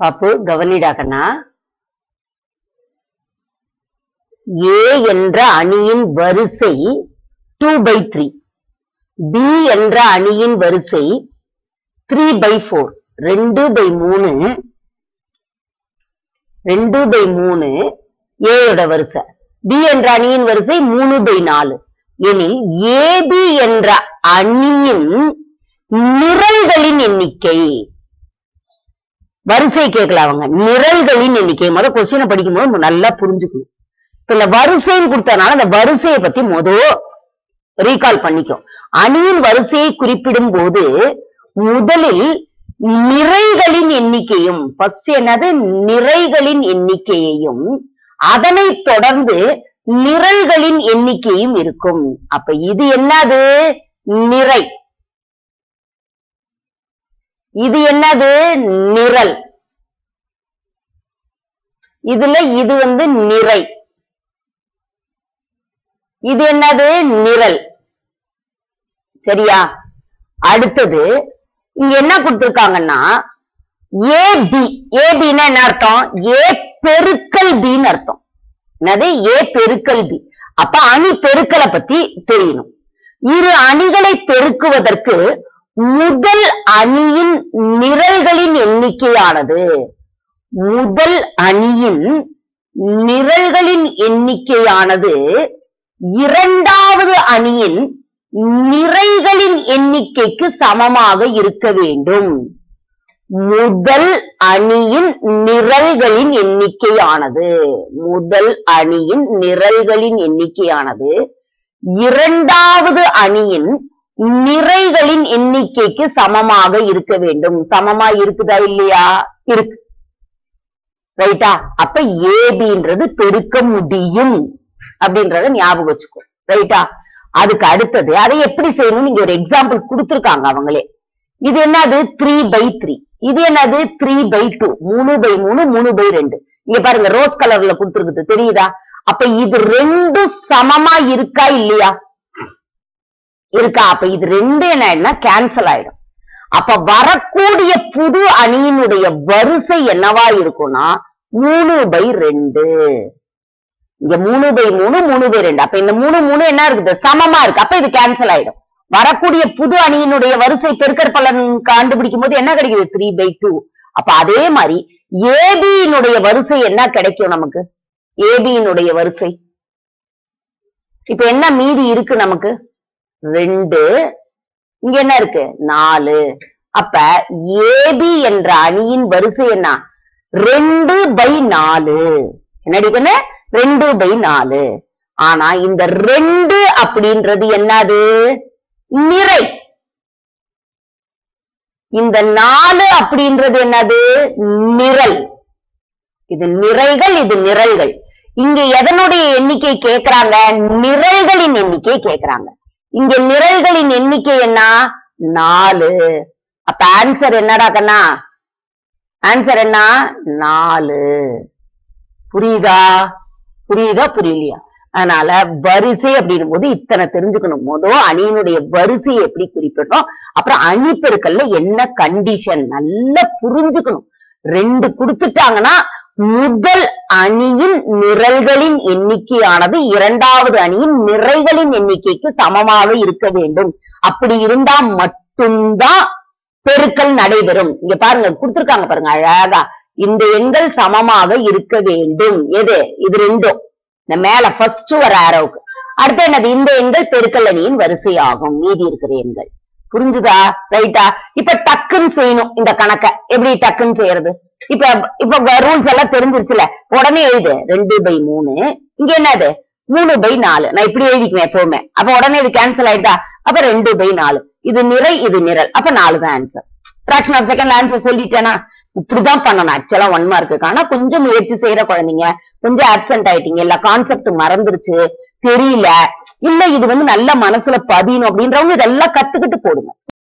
பாப்பு கவனிடா கண்ணா ஏ என்ற அணியின் வரிசை டூ பை த்ரீ பி என்ற அணியின் வரிசை த்ரீ பை ஃபோர் ரெண்டு பை மூணு ரெண்டு பை மூணு ஏயோட வரிசை பி என்ற அணியின் வரிசை மூணு பை நாலு எனில் ஏபி என்ற அணியின் நிரல்களின் எண்ணிக்கை வரிசை கேட்கல அவங்க நிரல்களின் எண்ணிக்கை முத கொஸ்டினை படிக்கும்போது நல்லா புரிஞ்சுக்கணும் இப்ப இந்த வரிசைன்னு கொடுத்தனால அந்த வரிசையை பத்தி முத ரீகால் பண்ணிக்கும் அணியின் வரிசையை குறிப்பிடும் போது முதலில் நிறைகளின் எண்ணிக்கையும் ஃபர்ஸ்ட் என்னது நிறைகளின் எண்ணிக்கையையும் அதனைத் தொடர்ந்து நிரல்களின் எண்ணிக்கையும் இருக்கும் அப்ப இது என்னது நிறை இது என்னது நிரல் இதுல இது வந்து நிறை இது என்னது நிரல் சரியா அடுத்தது இங்க என்ன கொடுத்திருக்காங்கன்னா ஏபி ஏபின்னா என்ன அர்த்தம் ஏ பெருக்கல் பின்னு அர்த்தம் என்னது ஏ பெருக்கல் பி அப்ப அணி பெருக்கலை பத்தி தெரியணும் இரு அணிகளை பெருக்குவதற்கு முதல் அணியின் நிரல்களின் எண்ணிக்கையானது முதல் அணியின் நிரல்களின் எண்ணிக்கையானது இரண்டாவது அணியின் நிறைகளின் எண்ணிக்கைக்கு சமமாக இருக்க வேண்டும் முதல் அணியின் நிரல்களின் எண்ணிக்கையானது முதல் அணியின் நிரல்களின் எண்ணிக்கையானது இரண்டாவது அணியின் நிறைகளின் எண்ணிக்கைக்கு சமமாக இருக்க வேண்டும் சமமா இருக்குதா இல்லையா இருக்கு ரைட்டா அப்ப ஏபின்றது பெருக்க முடியும் அப்படின்றத ஞாபகம் வச்சுக்கோ ரைட்டா அதுக்கு அடுத்தது அதை எப்படி செய்யணும் நீங்க ஒரு எக்ஸாம்பிள் கொடுத்திருக்காங்க அவங்களே இது என்னது த்ரீ பை த்ரீ இது என்னது த்ரீ பை டூ மூணு பை மூணு மூணு பை ரெண்டு இங்க பாருங்க ரோஸ் கலர்ல கொடுத்துருக்குது தெரியுதா அப்ப இது ரெண்டும் சமமா இருக்கா இல்லையா இருக்கா அப்ப இது ரெண்டு என்ன ஆயிடும்னா கேன்சல் ஆயிடும் அப்ப வரக்கூடிய புது அணியினுடைய வரிசை என்னவா இருக்கும்னா மூணு பை ரெண்டு இங்க மூணு பை மூணு மூணு பை ரெண்டு அப்ப இந்த மூணு மூணு என்ன இருக்குது சமமா இருக்கு அப்ப இது கேன்சல் ஆயிடும் வரக்கூடிய புது அணியினுடைய வரிசை பெருக்கற் பலன் கண்டுபிடிக்கும் போது என்ன கிடைக்குது த்ரீ பை டூ அப்ப அதே மாதிரி ஏபியினுடைய வரிசை என்ன கிடைக்கும் நமக்கு ஏபியினுடைய வரிசை இப்ப என்ன மீதி இருக்கு நமக்கு ரெண்டு இங்க என்ன இருக்கு நாலு அப்ப ஏபி என்ற அணியின் வரிசை என்ன ரெண்டு பை நாலு என்னடிக்கன்னு ரெண்டு பை நாலு ஆனா இந்த ரெண்டு அப்படின்றது என்னது நிறை இந்த நாலு அப்படின்றது என்னது நிரல் இது நிறைகள் இது நிரல்கள் இங்க எதனுடைய எண்ணிக்கை கேக்குறாங்க நிரல்களின் எண்ணிக்கை கேக்குறாங்க இங்க நிரல்களின் எண்ணிக்கை என்ன நாலு அப்ப ஆன்சர் என்னடா கண்ணா ஆன்சர் என்ன நாலு புரியுதா புரியுதா புரியலையா அதனால வரிசை அப்படின்னும் போது இத்தனை தெரிஞ்சுக்கணும் முதல் அணியினுடைய வரிசையை எப்படி குறிப்பிடணும் அப்புறம் அணி பெருக்கல்ல என்ன கண்டிஷன் நல்லா புரிஞ்சுக்கணும் ரெண்டு கொடுத்துட்டாங்கன்னா முதல் அணியின் நிரல்களின் எண்ணிக்கையானது இரண்டாவது அணியின் நிறைகளின் எண்ணிக்கைக்கு சமமாக இருக்க வேண்டும் அப்படி இருந்தா மட்டும்தான் பெருக்கல் நடைபெறும் இங்க பாருங்க கொடுத்திருக்காங்க பாருங்க அழகா இந்த எண்கள் சமமாக இருக்க வேண்டும் எது இது ரெண்டும் இந்த மேல ஃபர்ஸ்ட் வர ஆரோவுக்கு அடுத்து என்னது இந்த எண்கள் பெருக்கல் அணியின் வரிசை ஆகும் மீதி இருக்கிற எண்கள் புரிஞ்சுதா ரைட்டா இப்ப டக்குன்னு செய்யணும் இந்த கணக்க எப்படி டக்குன்னு செய்யறது இப்ப இப்ப ரூல்ஸ் எல்லாம் தெரிஞ்சிருச்சுல உடனே எழுது ரெண்டு பை மூணு இங்க என்னது மூணு பை நாலு நான் இப்படி எழுதிக்குவேன் எப்பவுமே அப்ப உடனே இது கேன்சல் ஆயிடுதா அப்ப ரெண்டு பை நாலு இது நிறை இது நிரல் அப்ப நாலு தான் answer fraction of second answer சொல்லிட்டேனா இப்படிதான் பண்ணணும் ஆக்சுவலா ஒன் மார்க்கு ஆனா கொஞ்சம் முயற்சி செய்யற குழந்தைங்க கொஞ்சம் ஆப்சென்ட் ஆயிட்டீங்க இல்ல கான்செப்ட் மறந்துருச்சு தெரியல இல்ல இது வந்து நல்ல மனசுல பதியணும் அப்படின்றவங்க இதெல்லாம் கத்துக்கிட்டு போடுங்க